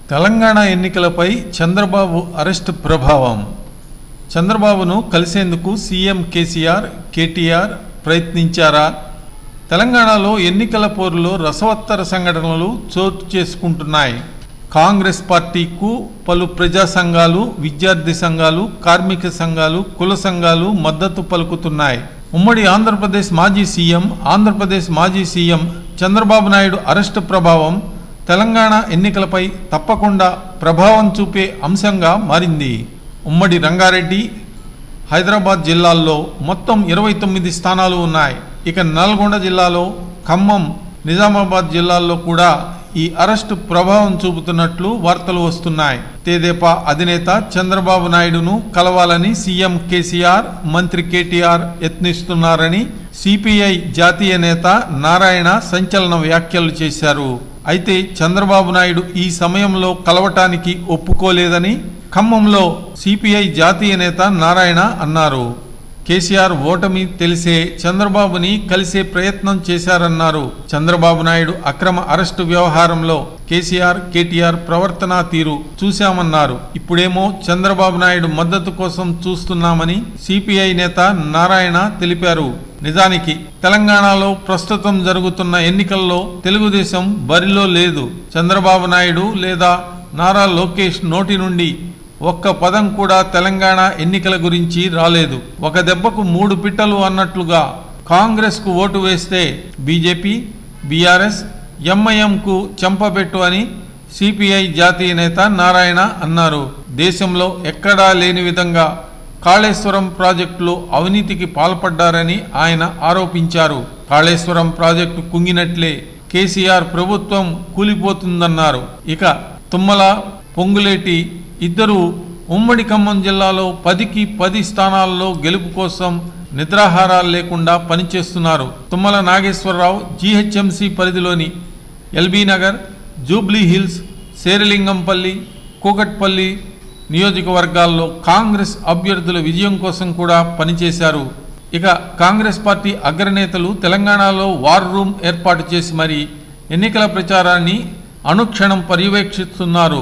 తెలంగాణ ఎన్నికలపై చంద్రబాబు అరెస్ట్ ప్రభావం చంద్రబాబును కలిసేందుకు సీఎం కేసీఆర్ కేటీఆర్ ప్రయత్నించారా తెలంగాణలో ఎన్నికల పోరులో రసవత్తర సంఘటనలు చోటు చేసుకుంటున్నాయి కాంగ్రెస్ పార్టీకు పలు ప్రజా సంఘాలు విద్యార్థి సంఘాలు కార్మిక సంఘాలు కుల సంఘాలు మద్దతు పలుకుతున్నాయి ఉమ్మడి ఆంధ్రప్రదేశ్ మాజీ సీఎం ఆంధ్రప్రదేశ్ మాజీ సీఎం చంద్రబాబు నాయుడు అరెస్టు ప్రభావం తెలంగాణ ఎన్నికలపై తప్పకుండా ప్రభావం చూపే అంశంగా మారింది ఉమ్మడి రంగారెడ్డి హైదరాబాద్ జిల్లాల్లో మొత్తం ఇరవై తొమ్మిది స్థానాలు ఉన్నాయి ఇక నల్గొండ జిల్లాలో ఖమ్మం నిజామాబాద్ జిల్లాల్లో కూడా ఈ అరెస్టు ప్రభావం చూపుతున్నట్లు వార్తలు వస్తున్నాయి తేదేపా అధినేత చంద్రబాబు నాయుడును కలవాలని సీఎం కేసీఆర్ మంత్రి కేటీఆర్ యత్నిస్తున్నారని సిపిఐ జాతీయ నేత నారాయణ సంచలన వ్యాఖ్యలు చేశారు అయితే చంద్రబాబు నాయుడు ఈ సమయంలో కలవటానికి ఒప్పుకోలేదని ఖమ్మంలో సిపిఐ జాతీయ నేత నారాయణ అన్నారు కేసీఆర్ ఓటమి తెలిసే చంద్రబాబుని కలిసే ప్రయత్నం చేశారన్నారు చంద్రబాబు నాయుడు అక్రమ అరెస్టు వ్యవహారంలో కేసీఆర్ కేటీఆర్ ప్రవర్తనా తీరు చూశామన్నారు ఇప్పుడేమో చంద్రబాబు నాయుడు మద్దతు కోసం చూస్తున్నామని సిపిఐ నేత నారాయణ తెలిపారు నిజానికి తెలంగాణలో ప్రస్తుతం జరుగుతున్న ఎన్నికల్లో తెలుగుదేశం బరిలో లేదు చంద్రబాబు నాయుడు లేదా నారా లోకేష్ నోటి నుండి ఒక్క పదం కూడా తెలంగాణ ఎన్నికల గురించి రాలేదు ఒక దెబ్బకు మూడు పిట్టలు అన్నట్లుగా కాంగ్రెస్కు ఓటు వేస్తే బీజేపీ బీఆర్ఎస్ ఎంఐఎంకు చెంపపెట్టు అని సిపిఐ జాతీయ నేత నారాయణ అన్నారు దేశంలో ఎక్కడా లేని విధంగా కాళేశ్వరం ప్రాజెక్టులో అవినీతికి పాల్పడ్డారని ఆయన ఆరోపించారు కాళేశ్వరం ప్రాజెక్టు కుంగినట్లే కేసీఆర్ ప్రభుత్వం కూలిపోతుందన్నారు ఇక తుమ్మల పొంగులేటి ఇద్దరు ఉమ్మడి ఖమ్మం జిల్లాలో పదికి పది స్థానాల్లో గెలుపు కోసం నిద్రాహారాలు లేకుండా పనిచేస్తున్నారు తుమ్మల నాగేశ్వరరావు జీహెచ్ఎంసీ పరిధిలోని LB Nagar Jubilee Hills Serilingampally Kukatpally నియోజకవర్గాల్లో కాంగ్రెస్ అభ్యర్థుల విజయం కోసం కూడా పనిచేశారు ఇక కాంగ్రెస్ పార్టీ అగ్రనేతలు తెలంగాణలో వార్ రూమ్ ఏర్పాటు చేసి మరి ఎన్నికల ప్రచారాన్ని అనుక్షణం పర్యవేక్షిస్తున్నారు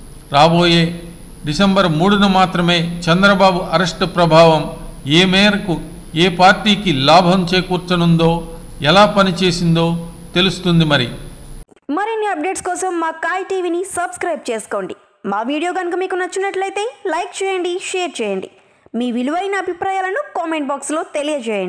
రాబోయే డిసెంబర్ మూడున మాత్రమే చంద్రబాబు అరెస్టు ప్రభావం ఏ మేరకు ఏ పార్టీకి లాభం చేకూర్చనుందో ఎలా పనిచేసిందో తెలుస్తుంది మరి మరిన్ని అప్డేట్స్ కోసం మా కాయ్ టీవీని సబ్స్క్రైబ్ చేసుకోండి మా వీడియో కనుక మీకు నచ్చినట్లయితే లైక్ చేయండి షేర్ చేయండి మీ విలువైన అభిప్రాయాలను కామెంట్ బాక్స్లో తెలియజేయండి